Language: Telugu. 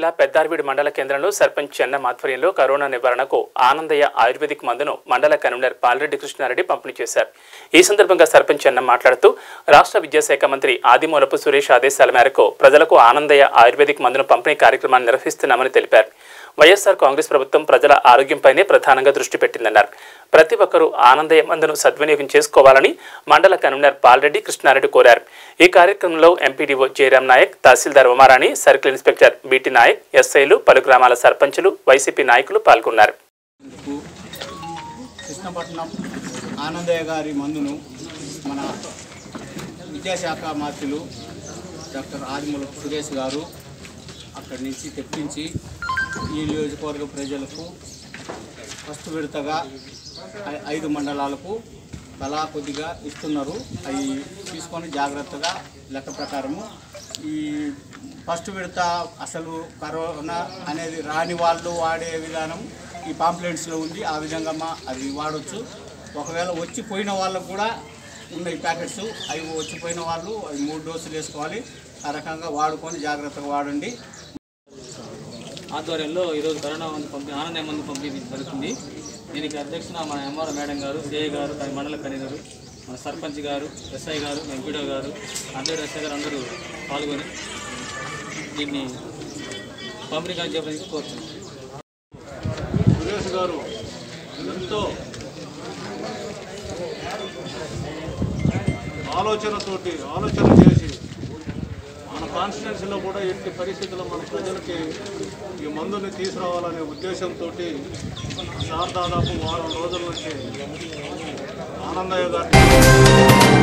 జిల్లా పెద్దార్వీడు మండల కేంద్రంలో సర్పంచ్ చెన్నం ఆధ్వర్యంలో కరోనా నివారణకు ఆనందయ్య ఆయుర్వేదిక్ మందును మండల కన్వీనర్ పాల్రెడ్డి కృష్ణారెడ్డి పంపిణీ చేశారు ఈ సందర్భంగా సర్పంచ్ చెన్నం మాట్లాడుతూ రాష్ట్ర విద్యాశాఖ మంత్రి ఆదిమూలపు సురేష్ ఆదేశాల మేరకు ప్రజలకు ఆనందయ్య ఆయుర్వేదిక్ మందును పంపిణీ కార్యక్రమాన్ని నిర్వహిస్తున్నామని తెలిపారు వైఎస్ఆర్ కాంగ్రెస్ ప్రభుత్వం ప్రజల ఆరోగ్యంపైనే ప్రధానంగా దృష్టి పెట్టిందన్నారు ప్రతి ఒక్కరూ ఆనందయ్య మందును సద్వినియోగం చేసుకోవాలని మండల కన్వీనర్ పాల్రెడ్డి కృష్ణారెడ్డి కోరారు ఈ కార్యక్రమంలో MPDO Jayaram Naik tahsildar Umarani circle inspector BT Naik ఎస్ఐలు పలు గ్రామాల సర్పంచులు వైసీపీ నాయకులు పాల్గొన్నారు ఇందుకు కృష్ణపట్నం ఆనందయ్య గారి మందును మన విద్యాశాఖ మంత్రులు డాక్టర్ ఆదిమూల సురేష్ గారు అక్కడి నుంచి తెప్పించి ఈ నియోజకవర్గ ప్రజలకు ఫస్ట్ విడతగా ఐ- ఐదు మండలాలకు తలా కొద్దిగా ఇస్తున్నారు అవి తీసుకొని జాగ్రత్తగా లెక్క ప్రకారము ఈ ఫస్ట్ విడత అసలు కరోనా అనేది రాని వాళ్ళు వాడే విధానం ఈ పాంప్లెంట్స్లో ఉంది ఆ విధంగా మా అది వాడచ్చు ఒకవేళ వచ్చి పోయిన వాళ్ళకు కూడా ఉన్నాయి ప్యాకెట్స్ అవి వచ్చిపోయిన వాళ్ళు అవి మూడు డోసులు వేసుకోవాలి ఆ రకంగా వాడుకొని జాగ్రత్తగా వాడండి ఆధ్వర్యంలో ఈరోజు కరోనా మందు పంపిణీ ఆనందం మందు పంపిణీ జరుగుతుంది దీనికి అధ్యక్షున మన ఎంఆర్ మేడం గారు సిఐ గారు దాని మండల కన్వీనరు మన సర్పంచ్ గారు ఎస్ఐ గారు ఎంపీడో గారు అందరూ ఎస్ఐ గారు అందరూ పాల్గొని దీన్ని పంపిణీ కానీ చెప్పడానికి కోరుతున్నాం సురేష్ గారు ఎంతో ఆలోచనతోటి ఆలోచన చేసి మన కాన్స్టిట్యున్సీలో కూడా ఎట్టి పరిస్థితుల్లో మన ప్రజలకి ఈ మందుని తీసుకురావాలనే ఉద్దేశంతో సార్ దాదాపు వారం రోజుల నుంచి ఆనందయ్య గారు